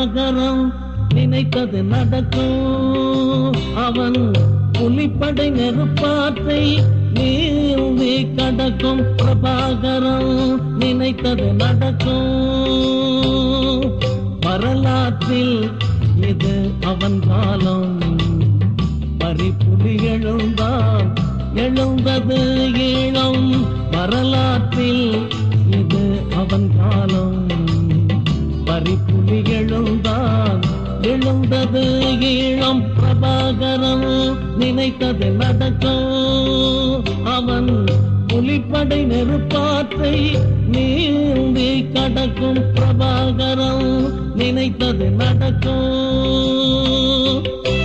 பிரபாகரம் நினைத்தது நடக்கும் அவன் புலிப்படை நெருப்பாற்றை நீந்தி கடக்கும் பிரபாகரம் நினைத்தது நடக்கும் வரலாற்றில் இது அவன் காலம் பறிப்புலி எழுந்தான் எழுந்தது ஈழம் வரலாற்றில் இது அவன் காலம் பறிப்புலி எழுந்தான் எழுந்தது ஈழம் பிரபாகரம் நினைத்தது நடக்கும் அவன் புலிப்படை நெருப்பாற்றை நீந்தி கடக்கும் பிரபாகரம் நினைத்தது நடக்கும்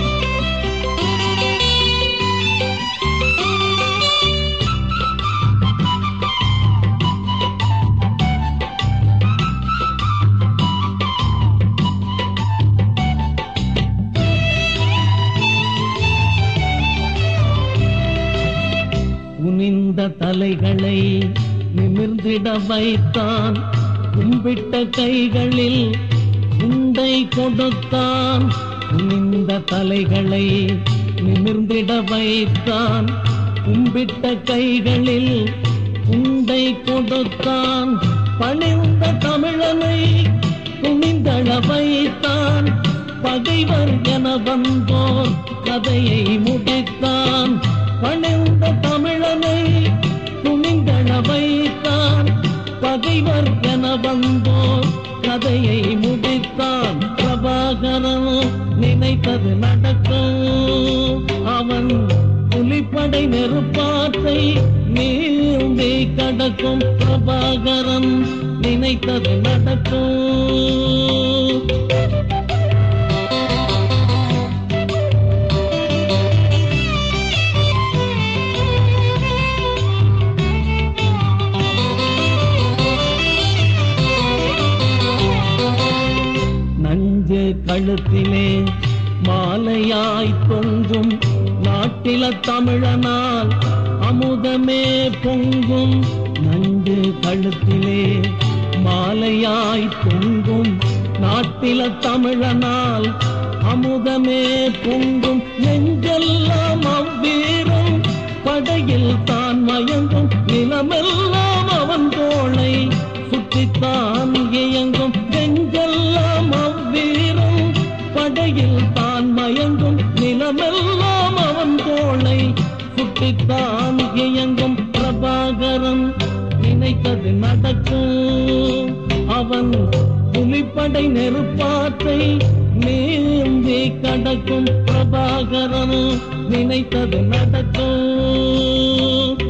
குனிந்த தலைகளை நிமிர்ந்திட வைத்தான் கும்பிட்ட கைகளில் உண்டை கொடுத்தான் குனிந்த தலைகளை நிமிர்ந்திட வைத்தான் கும்பிட்ட கைகளில் உண்டை கொடுத்தான் பணிந்த தமிழனை துணிந்தழ வைத்தான் பகைவர் என வந்தோர் கதையை முடித்தான் பணிந்த தமிழனை துணிந்தழ வைத்தான் பகைவர் என வந்தோர் கதையை முடித்தான் பிரபாகரன் நினைத்தது நடக்கும் அவன் புலிப்படை நெருப்பாற்றை நீந்தி கடக்கும் பிரபாகரன் நினைத்தது நடக்கும் நஞ்சு கழுத்திலே மாலையாய் தொங்கும் நாட்டில தமிழனால் அமுதமே பொங்கும் நஞ்சு கழுத்திலே மாலையாய் தொங்கும் நாட்டில தமிழனால் அமுதமே பொங்கும் நெஞ்செல்லாம் அவ்வீரம் படையில் தான் மயங்கும் நிலமெல்லாம் அவன் தோளை சுற்றித்தான் இயங்கும் நெஞ்செல்லாம் அவ்வீரம் படையில் தான் மயங்கும் நிலமெல்லாம் அவன் தோளை சுற்றித்தான் இயங்கும் பிரபாகரன் நினைத்தது நடக்கும் அவன் புலிப்படை நெருப்பாற்றை நீந்தி கடக்கும் பிரபாகரன் நினைத்தது நடக்கும்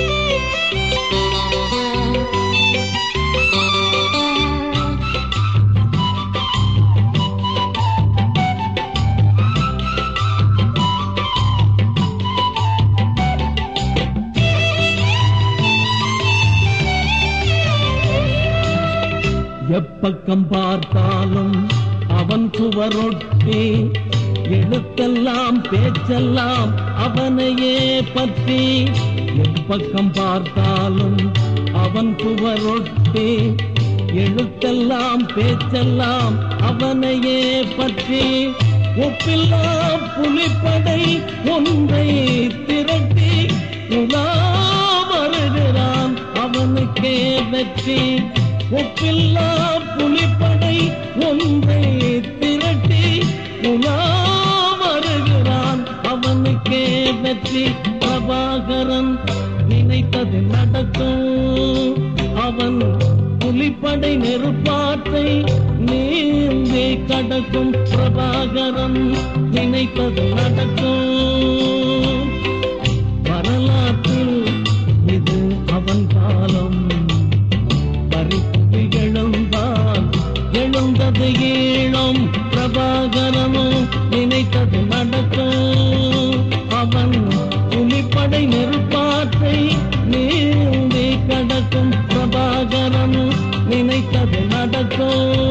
எப்பக்கம் பார்த்தாலும் அவன் சுவரொட்டி எழுத்தெல்லாம் பேச்செல்லாம் அவனையே பற்றி எப்பக்கம் பார்த்தாலும் அவன் சுவரொட்டி எழுத்தெல்லாம் பேச்செல்லாம் அவனையே பற்றி ஒப்பில்லா புலிப்படை ஒன்றை திரட்டி உலா வருகிறான் அவனுக்கே வெற்றி ஒப்பில்லா புலிப்படை ஒன்றை திரட்டி உலா வருகிறான் அவனுக்கே வெற்றி பிரபாகரன் நினைத்தது நடக்கும் அவன் புலிப்படை நெருப்பாற்றை நீந்தி கடக்கும் பிரபாகரன் நினைத்தது நடக்கும் வரலாற்றில் இது அவன் காலம் பறிப்பு எழுந்தான் எழுந்தது ஈழம் பிரபாகரனும் நினைத்தது நடக்கும் அவன் புலிப்படை நெருப்பாற்றை நீந்தி கடக்கும் பிரபாகரனும் நினைத்தது நடக்கும்